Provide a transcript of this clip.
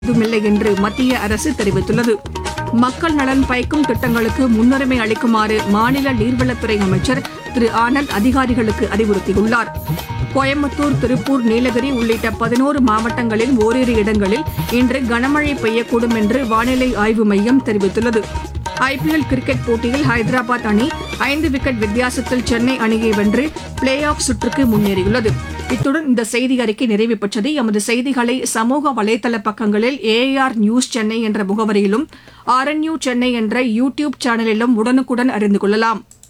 ஏதுமில்லை என்று மத்திய அரசு தெரிவித்துள்ளது மக்கள் நலன் பயக்கும் திட்டங்களுக்கு முன்னுரிமை அளிக்குமாறு மாநில நீர்வளத்துறை அமைச்சர் திரு ஆனந்த் அதிகாரிகளுக்கு அறிவுறுத்தியுள்ளார் கோயம்புத்தூர் திருப்பூர் நீலகிரி உள்ளிட்ட பதினோரு மாவட்டங்களில் ஓரிரு இடங்களில் இன்று கனமழை பெய்யக்கூடும் என்று வானிலை ஆய்வு மையம் தெரிவித்துள்ளது ஐபிஎல் கிரிக்கெட் போட்டியில் ஹைதராபாத் அணி ஐந்து விக்கெட் வித்தியாசத்தில் சென்னை அணியை வென்று பிளே ஆஃப் சுற்றுக்கு முன்னேறியுள்ளது இத்துடன் இந்த செய்தி அறிக்கை நிறைவு பெற்றது எமது செய்திகளை சமூக வலைதள பக்கங்களில் ஏஆர் நியூஸ் சென்னை என்ற முகவரியிலும் ஆர்என்யூ சென்னை என்ற யூ டியூப் சேனலிலும் உடனுக்குடன் அறிந்து கொள்ளலாம்